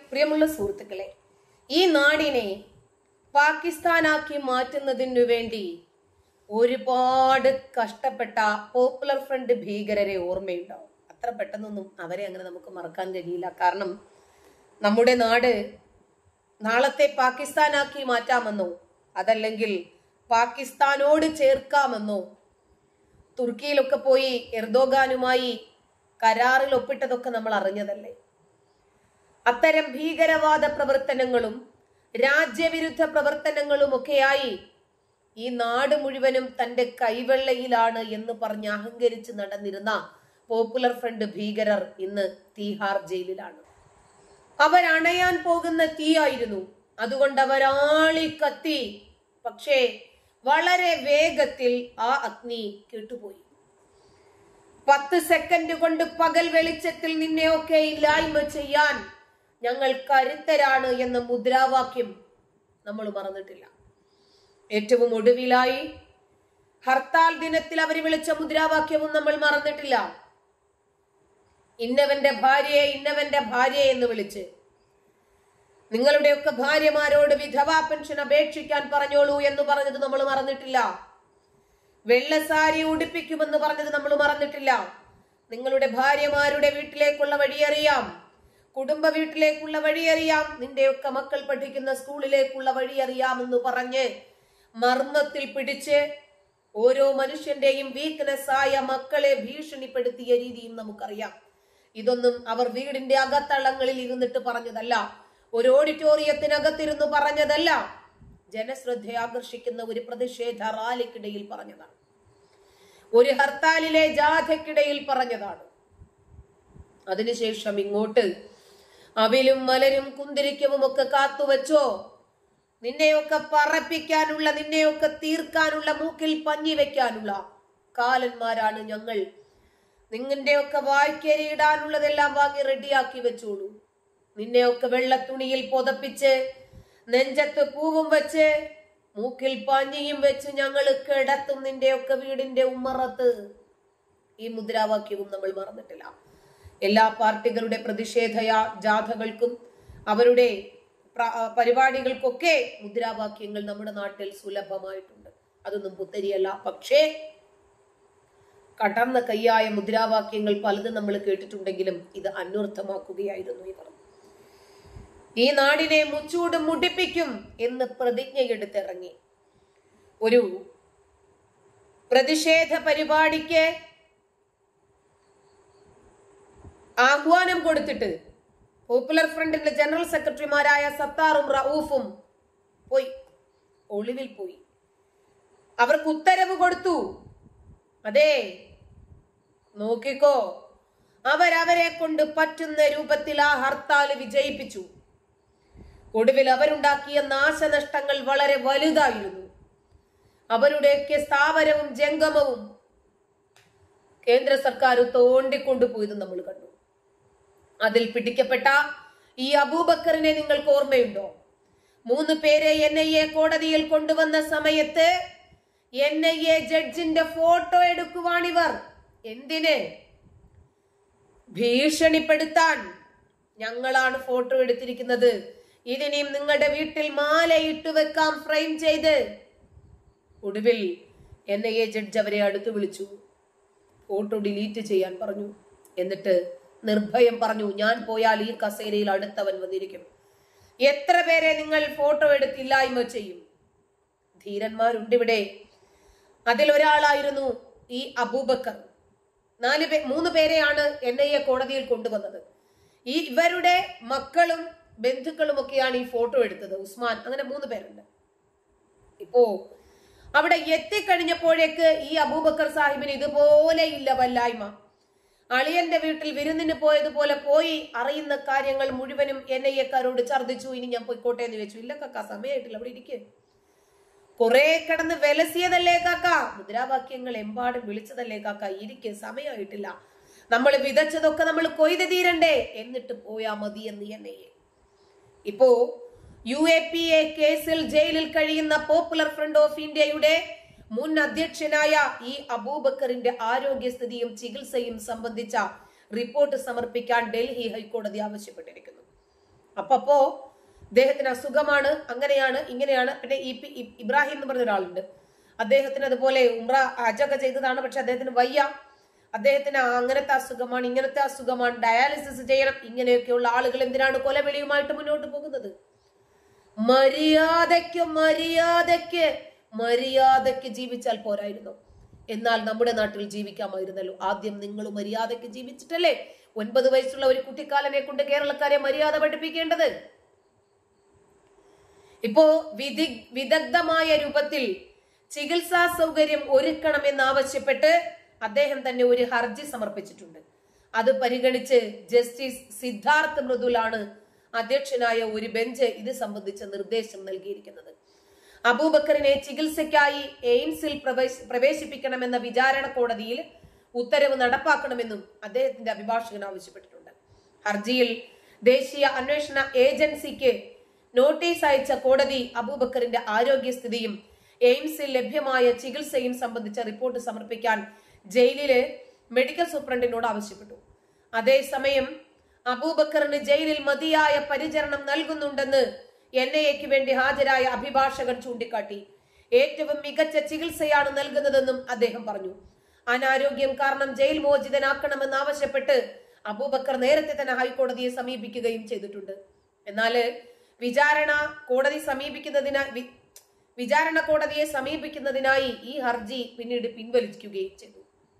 പ്രിയമുള്ള സുഹൃത്തുക്കളെ ഈ നാടിനെ പാകിസ്ഥാനാക്കി മാറ്റുന്നതിനു വേണ്ടി ഒരുപാട് കഷ്ടപ്പെട്ട പോപ്പുലർ ഫ്രണ്ട് ഭീകരരെ ഓർമ്മയുണ്ടാവും അത്ര പെട്ടെന്നൊന്നും അവരെ അങ്ങനെ നമുക്ക് മറക്കാൻ കഴിയില്ല കാരണം നമ്മുടെ നാട് നാളത്തെ പാകിസ്ഥാനാക്കി മാറ്റാമെന്നോ അതല്ലെങ്കിൽ പാകിസ്ഥാനോട് ചേർക്കാമെന്നോ തുർക്കിയിലൊക്കെ പോയി എർദോഗാനുമായി കരാറിൽ ഒപ്പിട്ടതൊക്കെ നമ്മൾ അറിഞ്ഞതല്ലേ അത്തരം ഭീകരവാദ പ്രവർത്തനങ്ങളും രാജ്യവിരുദ്ധ പ്രവർത്തനങ്ങളും ഒക്കെയായി ഈ നാട് മുഴുവനും തന്റെ കൈവെള്ളയിലാണ് എന്ന് പറഞ്ഞ് അഹങ്കരിച്ച് നടന്നിരുന്ന പോപ്പുലർ ഫ്രണ്ട് ഭീകരർ ഇന്ന് തീഹാർ ജയിലിലാണ് അവരണയാൻ പോകുന്ന തീയായിരുന്നു അതുകൊണ്ട് അവരാളി കത്തി പക്ഷേ വളരെ വേഗത്തിൽ ആ അഗ്നി കെട്ടുപോയി പത്ത് സെക്കൻഡ് കൊണ്ട് പകൽ വെളിച്ചത്തിൽ നിന്നെയൊക്കെ ഇല്ലായ്മ ചെയ്യാൻ ഞങ്ങൾ കരുത്തരാണ് എന്ന മുദ്രാവാക്യം നമ്മൾ മറന്നിട്ടില്ല ഏറ്റവും ഒടുവിലായി ഹർത്താൽ ദിനത്തിൽ അവർ വിളിച്ച മുദ്രാവാക്യവും നമ്മൾ മറന്നിട്ടില്ല ഇന്നവന്റെ ഭാര്യയെ ഇന്നവന്റെ ഭാര്യയെ എന്ന് വിളിച്ച് നിങ്ങളുടെയൊക്കെ ഭാര്യമാരോട് വിധവാ പെൻഷൻ അപേക്ഷിക്കാൻ പറഞ്ഞോളൂ എന്ന് പറഞ്ഞത് നമ്മൾ മറന്നിട്ടില്ല വെള്ളസാരി ഉടുപ്പിക്കുമെന്ന് പറഞ്ഞത് നമ്മൾ മറന്നിട്ടില്ല നിങ്ങളുടെ ഭാര്യമാരുടെ വീട്ടിലേക്കുള്ള വഴിയറിയാം കുടുംബ വീട്ടിലേക്കുള്ള വഴിയറിയാം നിന്റെയൊക്കെ മക്കൾ പഠിക്കുന്ന സ്കൂളിലേക്കുള്ള വഴിയറിയാം എന്ന് പറഞ്ഞ് മർമ്മത്തിൽ പിടിച്ച് ഓരോ മനുഷ്യന്റെയും വീക്ക്നെസ് ആയ മക്കളെ ഭീഷണിപ്പെടുത്തിയ രീതിയും നമുക്കറിയാം ഇതൊന്നും അവർ വീടിന്റെ അകത്തളങ്ങളിൽ ഇരുന്നിട്ട് പറഞ്ഞതല്ല ഒരു ഓഡിറ്റോറിയത്തിനകത്തിരുന്ന് പറഞ്ഞതല്ല ജനശ്രദ്ധ ആകർഷിക്കുന്ന ഒരു പ്രതിഷേധ റാലിക്കിടയിൽ പറഞ്ഞതാണ് ഒരു ഹർത്താലിലെ ജാഥയ്ക്കിടയിൽ പറഞ്ഞതാണ് അതിനുശേഷം ഇങ്ങോട്ട് അവിലും മലരും കുന്തിരിക്കവും ഒക്കെ കാത്തുവച്ചോ നിന്നെയൊക്കെ പറപ്പിക്കാനുള്ള നിന്നെയൊക്കെ തീർക്കാനുള്ള മൂക്കിൽ പഞ്ഞി വെക്കാനുള്ള കാലന്മാരാണ് ഞങ്ങൾ നിങ്ങളുടെയൊക്കെ വായ്ക്കരി ഇടാനുള്ളതെല്ലാം വാങ്ങി റെഡിയാക്കി വെച്ചോളൂ നിന്നെയൊക്കെ വെള്ളത്തുണിയിൽ പുതപ്പിച്ച് നെഞ്ചത്ത് പൂവും വെച്ച് മൂക്കിൽ പഞ്ഞിയും വെച്ച് ഞങ്ങൾ കിടത്തും നിന്റെയൊക്കെ വീടിന്റെ ഉമ്മറത്ത് ഈ മുദ്രാവാക്യവും നമ്മൾ മറന്നിട്ടില്ല എല്ലാ പാർട്ടികളുടെ പ്രതിഷേധ യാ- ജാഥകൾക്കും അവരുടെ പ്ര- ആ, പരിപാടികൾക്കൊക്കെ മുദ്രാവാക്യങ്ങൾ നമ്മുടെ നാട്ടിൽ സുലഭമായിട്ടുണ്ട് അതൊന്നും പുത്തരിയല്ല പക്ഷേ കടന്ന കൈയായ മുദ്രാവാക്യങ്ങൾ പലതും നമ്മൾ കേട്ടിട്ടുണ്ടെങ്കിലും ഇത് അന്വർത്ഥമാക്കുകയായിരുന്നു ഇവർ ഈ നാടിനെ മുച്ചൂട് മുടിപ്പിക്കും എന്ന് പ്രതിജ്ഞയെടുത്തിറങ്ങി ഒരു പ്രതിഷേധ പരിപാടിക്ക് ആഹ്വാനം കൊടുത്തിട്ട് പോപ്പുലർ ഫ്രണ്ടിന്റെ ജനറൽ സെക്രട്ടറിമാരായ സത്താറും റഊഫും പോയി ഒളിവിൽ പോയി അവർക്ക് ഉത്തരവ് കൊടുത്തു അതെ നോക്കിക്കോ അവരവരെ കൊണ്ട് പറ്റുന്ന രൂപത്തിൽ ആ ഹർത്താൽ വിജയിപ്പിച്ചു ഒടുവിൽ അവരുണ്ടാക്കിയ നാശനഷ്ടങ്ങൾ വളരെ വലുതായിരുന്നു അവരുടെയൊക്കെ സ്ഥാവരവും ജംഗമവും കേന്ദ്ര സർക്കാർ തോണ്ടിക്കൊണ്ടുപോയത് നമ്മൾ കണ്ടു അതിൽ പിടിക്കപ്പെട്ട ഈ അബൂബക്കറിനെ നിങ്ങൾക്ക് ഓർമ്മയുണ്ടോ മൂന്ന് പേരെ എൻ ഐ എ കോടതിയിൽ കൊണ്ടുവന്ന സമയത്ത് എൻ ഐ എ ജഡ്ജിന്റെ ഫോട്ടോ എടുക്കുവാണിവർ എന്തിന് ഭീഷണിപ്പെടുത്താൻ ഞങ്ങളാണ് ഫോട്ടോ എടുത്തിരിക്കുന്നത് ഇതിനെയും നിങ്ങളുടെ വീട്ടിൽ മാലയിട്ട് വെക്കാം ഫ്രെയിം ചെയ്ത് ഒടുവിൽ എൻ ഐ എ ജഡ്ജ് അവരെ അടുത്ത് വിളിച്ചു ഫോട്ടോ ഡിലീറ്റ് ചെയ്യാൻ പറഞ്ഞു എന്നിട്ട് നിർഭയം പറഞ്ഞു ഞാൻ പോയാൽ ഈ കസേരയിൽ അടുത്തവൻ വന്നിരിക്കും എത്ര പേരെ നിങ്ങൾ ഫോട്ടോ എടുത്തില്ലായ്മ ചെയ്യും ധീരന്മാരുണ്ട് ഇവിടെ അതിലൊരാളായിരുന്നു ഈ അബൂബക്കർ നാല് പേ മൂന്ന് പേരെയാണ് എൻ ഐ എ കോടതിയിൽ കൊണ്ടുവന്നത് ഈ ഇവരുടെ മക്കളും ബന്ധുക്കളും ഒക്കെയാണ് ഈ ഫോട്ടോ എടുത്തത് ഉസ്മാൻ അങ്ങനെ മൂന്ന് പേരുണ്ട് ഇപ്പോ അവിടെ എത്തിക്കഴിഞ്ഞപ്പോഴേക്ക് ഈ അബൂബക്കർ സാഹിബിന് ഇതുപോലെ ഇല്ല വല്ലായ്മ അളിയന്റെ വീട്ടിൽ വിരുന്നിന് പോയതുപോലെ പോയി അറിയുന്ന കാര്യങ്ങൾ മുഴുവനും എൻ ഐ എക്കാരോട് ഛർദ്ദിച്ചു ഇനി ഞാൻ പോയിക്കോട്ടെ എന്ന് വെച്ചു ഇല്ല കാക്ക സമയമായിട്ടില്ല അവിടെ ഇരിക്കേ കുറെ കിടന്ന് വിലസിയതല്ലേ കാക്ക മുദ്രാവാക്യങ്ങൾ എമ്പാടും വിളിച്ചതല്ലേ കാക്ക ഇരിക്കെ സമയമായിട്ടില്ല നമ്മൾ വിതച്ചതൊക്കെ നമ്മൾ കൊയ്ത് തീരണ്ടേ എന്നിട്ട് പോയാ മതി എന്ന് എൻ ഐ എ ഇപ്പോ യു എ പി എ കേസിൽ ജയിലിൽ കഴിയുന്ന പോപ്പുലർ ഫ്രണ്ട് ഓഫ് ഇന്ത്യയുടെ മുൻ അധ്യക്ഷനായ ഈ അബൂബക്കറിന്റെ ആരോഗ്യസ്ഥിതിയും ചികിത്സയും സംബന്ധിച്ച റിപ്പോർട്ട് സമർപ്പിക്കാൻ ഡൽഹി ഹൈക്കോടതി ആവശ്യപ്പെട്ടിരിക്കുന്നു അപ്പപ്പോ അദ്ദേഹത്തിന് അസുഖമാണ് അങ്ങനെയാണ് ഇങ്ങനെയാണ് പിന്നെ ഈ പി- ഇ- ഇബ്രാഹിം എന്ന് പറഞ്ഞ ഒരാളുണ്ട് അദ്ദേഹത്തിന് അതുപോലെ ഉംറ ഹജ്ജൊക്കെ ചെയ്തതാണ് പക്ഷെ അദ്ദേഹത്തിന് വയ്യ അദ്ദേഹത്തിന് അങ്ങനത്തെ അസുഖമാണ് ഇങ്ങനത്തെ അസുഖമാണ് ഡയാലിസിസ് ചെയ്യണം ഇങ്ങനെയൊക്കെയുള്ള ആളുകൾ എന്തിനാണ് കൊലവിളിയുമായിട്ട് മുന്നോട്ട് പോകുന്നത് മര്യാദയ്ക്ക് മര്യാദയ്ക്ക് മര്യാദയ്ക്ക് ജീവിച്ചാൽ പോരായിരുന്നു എന്നാൽ നമ്മുടെ നാട്ടിൽ ജീവിക്കാമായിരുന്നല്ലോ ആദ്യം നിങ്ങൾ മര്യാദയ്ക്ക് ജീവിച്ചിട്ടല്ലേ ഒൻപത് വയസ്സുള്ള ഒരു കുട്ടിക്കാലനെ കൊണ്ട് കേരളക്കാരെ മര്യാദ പഠിപ്പിക്കേണ്ടത് ഇപ്പോ വിധി വിദഗ്ധമായ രൂപത്തിൽ ചികിത്സാ സൗകര്യം ഒരുക്കണമെന്നാവശ്യപ്പെട്ട് അദ്ദേഹം തന്നെ ഒരു ഹർജി സമർപ്പിച്ചിട്ടുണ്ട് അത് പരിഗണിച്ച് ജസ്റ്റിസ് സിദ്ധാർത്ഥ് മൃദുലാണ് അധ്യക്ഷനായ ഒരു ബെഞ്ച് ഇത് സംബന്ധിച്ച നിർദ്ദേശം നൽകിയിരിക്കുന്നത് അബൂബക്കറിനെ ചികിത്സയ്ക്കായി എയിംസിൽ പ്രവേശ- പ്രവേശിപ്പിക്കണമെന്ന വിചാരണ കോടതിയിൽ ഉത്തരവ് നടപ്പാക്കണമെന്നും അദ്ദേഹത്തിന്റെ അഭിഭാഷകൻ ആവശ്യപ്പെട്ടിട്ടുണ്ട് ഹർജിയിൽ ദേശീയ അന്വേഷണ ഏജൻസിക്ക് നോട്ടീസ് അയച്ച കോടതി അബൂബക്കറിന്റെ ആരോഗ്യസ്ഥിതിയും എയിംസിൽ ലഭ്യമായ ചികിത്സയും സംബന്ധിച്ച റിപ്പോർട്ട് സമർപ്പിക്കാൻ ജയിലിലെ മെഡിക്കൽ സൂപ്രണ്ടിനോട് ആവശ്യപ്പെട്ടു അതേസമയം അബൂബക്കറിന് ജയിലിൽ മതിയായ പരിചരണം നൽകുന്നുണ്ടെന്ന് എൻ ഐ എക്ക് വേണ്ടി ഹാജരായ അഭിഭാഷകൻ ചൂണ്ടിക്കാട്ടി ഏറ്റവും മികച്ച ചികിത്സയാണ് നൽകുന്നതെന്നും അദ്ദേഹം പറഞ്ഞു അനാരോഗ്യം കാരണം ജയിൽ മോചിതനാക്കണമെന്ന് ആവശ്യപ്പെട്ട് അബൂബക്കർ നേരത്തെ തന്നെ ഹൈക്കോടതിയെ സമീപിക്കുകയും ചെയ്തിട്ടുണ്ട് എന്നാല് വിചാരണ കോടതി സമീപിക്കുന്നതിനായി വി- വിചാരണ കോടതിയെ സമീപിക്കുന്നതിനായി ഈ ഹർജി പിന്നീട് പിൻവലിക്കുകയും ചെയ്തു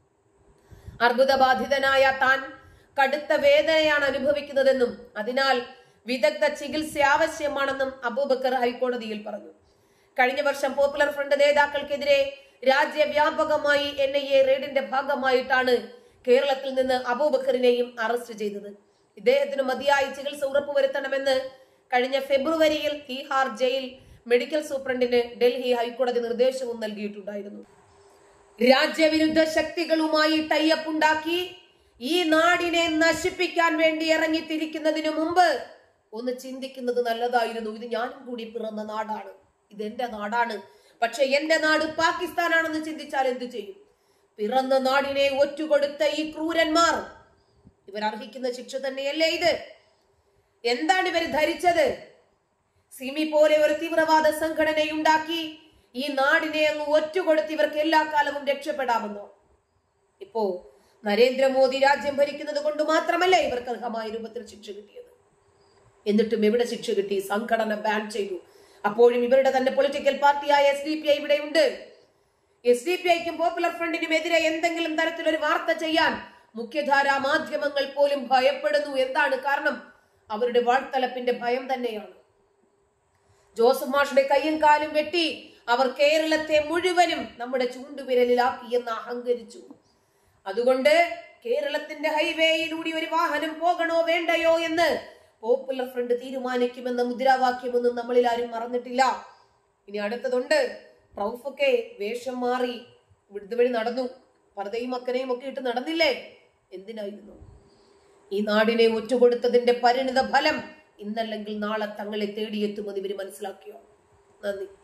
അർബുദബാധിതനായ താൻ കടുത്ത വേദനയാണ് അനുഭവിക്കുന്നതെന്നും അതിനാൽ വിദഗ്ധ ചികിത്സ ആവശ്യമാണെന്നും അബൂബക്കർ ഹൈക്കോടതിയിൽ പറഞ്ഞു കഴിഞ്ഞ വർഷം പോപ്പുലർ ഫ്രണ്ട് നേതാക്കൾക്കെതിരെ രാജ്യവ്യാപകമായി എൻ ഐ എ റെയ്ഡിന്റെ ഭാഗമായിട്ടാണ് കേരളത്തിൽ നിന്ന് അബൂബക്കറിനെയും അറസ്റ്റ് ചെയ്തത് ഇദ്ദേഹത്തിന് മതിയായ ചികിത്സ ഉറപ്പുവരുത്തണമെന്ന് കഴിഞ്ഞ ഫെബ്രുവരിയിൽ തീഹാർ ജയിൽ മെഡിക്കൽ സൂപ്രണ്ടിന് ഡൽഹി ഹൈക്കോടതി നിർദ്ദേശവും നൽകിയിട്ടുണ്ടായിരുന്നു രാജ്യവിരുദ്ധ ശക്തികളുമായി ടൈപ്പ് ഉണ്ടാക്കി ഈ നാടിനെ നശിപ്പിക്കാൻ വേണ്ടി ഇറങ്ങിത്തിരിക്കുന്നതിനു മുമ്പ് ഒന്ന് ചിന്തിക്കുന്നത് നല്ലതായിരുന്നു ഇത് ഞാനും കൂടി പിറന്ന നാടാണ് ഇത് എന്റെ നാടാണ് പക്ഷെ എന്റെ നാട് പാകിസ്ഥാനാണെന്ന് ചിന്തിച്ചാൽ എന്തു ചെയ്യും പിറന്ന നാടിനെ ഒറ്റുകൊടുത്ത ഈ ക്രൂരന്മാർ ഇവർ അർഹിക്കുന്ന ശിക്ഷ തന്നെയല്ലേ ഇത് എന്താണ് ഇവർ ധരിച്ചത് സിമി പോലെ ഒരു തീവ്രവാദ സംഘടനയുണ്ടാക്കി ഈ നാടിനെ അങ്ങ് ഒറ്റുകൊടുത്ത് ഇവർക്ക് എല്ലാ കാലവും രക്ഷപ്പെടാമെന്നോ ഇപ്പോ നരേന്ദ്രമോദി രാജ്യം ഭരിക്കുന്നത് കൊണ്ട് മാത്രമല്ല ഇവർക്ക് അർഹമായ രൂപത്തിൽ ശിക്ഷ കിട്ടിയത് എന്നിട്ടും എവിടെ ശിക്ഷ കിട്ടി സംഘടന ബാൻ ചെയ്തു അപ്പോഴും ഇവരുടെ തന്നെ പൊളിറ്റിക്കൽ പാർട്ടിയായ എസ് ഡി പി ഐ ഇവിടെയുണ്ട് എസ് ഡി പി ഐക്കും പോപ്പുലർ ഫ്രണ്ടിനും എതിരെ എന്തെങ്കിലും തരത്തിലൊരു വാർത്ത ചെയ്യാൻ മുഖ്യധാരാ മാധ്യമങ്ങൾ പോലും ഭയപ്പെടുന്നു എന്താണ് കാരണം അവരുടെ വാഴ്ത്തലപ്പിന്റെ ഭയം തന്നെയാണ് ജോസഫ് മാഷുടെ കയ്യും കാലും വെട്ടി അവർ കേരളത്തെ മുഴുവനും നമ്മുടെ ചൂണ്ടുവിരലിലാക്കി എന്ന് അഹങ്കരിച്ചു അതുകൊണ്ട് കേരളത്തിന്റെ ഹൈവേയിലൂടെ ഒരു വാഹനം പോകണോ വേണ്ടയോ എന്ന് പോപ്പുലർ ഫ്രണ്ട് തീരുമാനിക്കുമെന്ന മുദ്രാവാക്യമൊന്നും നമ്മളിൽ ആരും മറന്നിട്ടില്ല ഇനി അടുത്തതുണ്ട് പ്രൗഫൊക്കെ വേഷം മാറി ഇവിടുത്തെ വഴി നടന്നു പർദ്ദയും അക്കനെയും ഒക്കെ ഇട്ട് നടന്നില്ലേ എന്തിനായിരുന്നു ഈ നാടിനെ ഒറ്റുകൊടുത്തതിന്റെ പരിണിത ഫലം ഇന്നല്ലെങ്കിൽ നാളെ തങ്ങളെ തേടിയെത്തുമെന്ന് ഇവർ മനസ്സിലാക്കിയോ നന്ദി